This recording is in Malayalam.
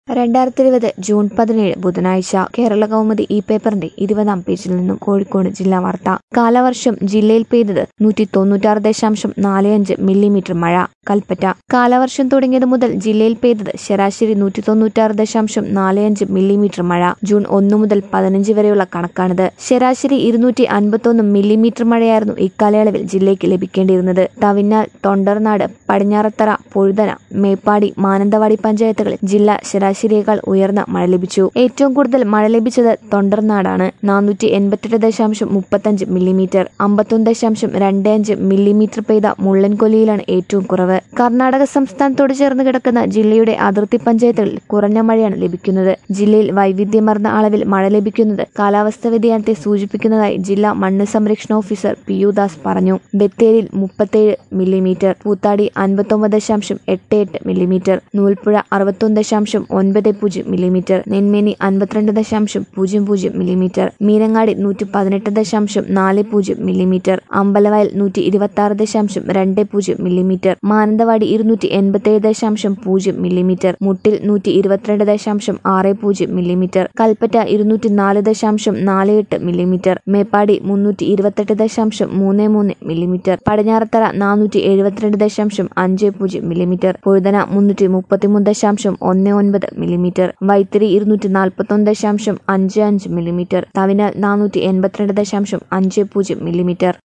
രണ്ടായിരത്തി ഇരുപത് ജൂൺ പതിനേഴ് ബുധനാഴ്ച കേരള കൗമുദി ഈ പേപ്പറിന്റെ ഇരുപതാം പേജിൽ നിന്നും കോഴിക്കോട് ജില്ലാ വാർത്ത കാലവർഷം ജില്ലയിൽ പെയ്തത് നൂറ്റി തൊണ്ണൂറ്റാറ് ദശാംശം നാല് അഞ്ച് മില്ലിമീറ്റർ മഴ കൽപ്പറ്റ കാലവർഷം തുടങ്ങിയത് മുതൽ ജില്ലയിൽ പെയ്തത് ശരാശരി നൂറ്റി തൊണ്ണൂറ്റാറ് ദശാംശം നാല് അഞ്ച് മില്ലിമീറ്റർ മഴ ജൂൺ ഒന്ന് മുതൽ പതിനഞ്ച് വരെയുള്ള കണക്കാണിത് ശരാശരി ഇരുന്നൂറ്റി അൻപത്തൊന്ന് മില്ലിമീറ്റർ മഴയായിരുന്നു ഇക്കാലയളവിൽ ജില്ലയ്ക്ക് ലഭിക്കേണ്ടിയിരുന്നത് തവിഞ്ഞാൽ തൊണ്ടർനാട് പടിഞ്ഞാറത്തറ പൊഴുതന മേപ്പാടി മാനന്തവാടി പഞ്ചായത്തുകളിൽ ജില്ല ശരാശരിയേക്കാൾ ഉയർന്ന മഴ ലഭിച്ചു ഏറ്റവും കൂടുതൽ മഴ ലഭിച്ചത് തൊണ്ടർനാടാണ് നാനൂറ്റി എൺപത്തെട്ട് ദശാംശം മുപ്പത്തഞ്ച് മില്ലിമീറ്റർ അമ്പത്തൊന്ന് ദശാംശം രണ്ട് അഞ്ച് മില്ലിമീറ്റർ പെയ്ത മുള്ളൻകൊല്ലിയിലാണ് ഏറ്റവും കുറവ് കർണാടക സംസ്ഥാനത്തോട് ചേർന്ന് കിടക്കുന്ന ജില്ലയുടെ അതിർത്തി പഞ്ചായത്തുകളിൽ കുറഞ്ഞ മഴയാണ് ലഭിക്കുന്നത് ജില്ലയിൽ വൈവിധ്യമർന്ന അളവിൽ മഴ ലഭിക്കുന്നത് കാലാവസ്ഥാ വ്യതിയാനത്തെ സൂചിപ്പിക്കുന്നതായി ജില്ലാ മണ്ണ് സംരക്ഷണ ഓഫീസർ പി യു ദാസ് പറഞ്ഞു ബത്തേരിയിൽ മുപ്പത്തേഴ് മില്ലിമീറ്റർ പൂത്താടി അൻപത്തൊമ്പത് ദശാംശം എട്ട് എട്ട് മില്ലിമീറ്റർ നൂൽപ്പുഴ അറുപത്തൊന്ന് ദശാംശം ഒൻപത് പൂജ്യം മില്ലിമീറ്റർ നെന്മേനി അൻപത്തിരണ്ട് ദശാംശം പൂജ്യം പൂജ്യം മില്ലിമീറ്റർ മീനങ്ങാടി നൂറ്റി പതിനെട്ട് ദശാംശം നാല് പൂജ്യം മില്ലിമീറ്റർ അമ്പലവയൽ നൂറ്റി ഇരുപത്തി ആറ് ദശാംശം രണ്ട് പൂജ്യം മില്ലിമീറ്റർ മാനന്തവാടി ഇരുന്നൂറ്റി എൺപത്തിയേഴ് ദശാംശം പൂജ്യം മില്ലിമീറ്റർ മുട്ടിൽ നൂറ്റി ഇരുപത്തിരണ്ട് ദശാംശം ആറ് പൂജ്യം മില്ലിമീറ്റർ കൽപ്പറ്റ ഇരുന്നൂറ്റി നാല് ദശാംശം നാല് എട്ട് മില്ലിമീറ്റർ മേപ്പാടി മുന്നൂറ്റി ഇരുപത്തെട്ട് ദശാംശം മൂന്ന് മൂന്ന് മില്ലിമീറ്റർ പടിഞ്ഞാറത്തറ നാനൂറ്റി എഴുപത്തിരണ്ട് ദശാംശം അഞ്ച് പൂജ്യം മില്ലിമീറ്റർ പൊഴുതന മുന്നൂറ്റി മുപ്പത്തിമൂന്ന് ദശാംശം ഒന്ന് ഒൻപത് മില്ലിമീറ്റർ വൈത്തിരി ഇരുന്നൂറ്റി നാൽപ്പത്തൊന്ന് ദശാംശം അഞ്ച് അഞ്ച് മില്ലിമീറ്റർ തവിനാൽ നാനൂറ്റി എൺപത്തിരണ്ട് ദശാംശം അഞ്ച് പൂജ്യം മില്ലിമീറ്റർ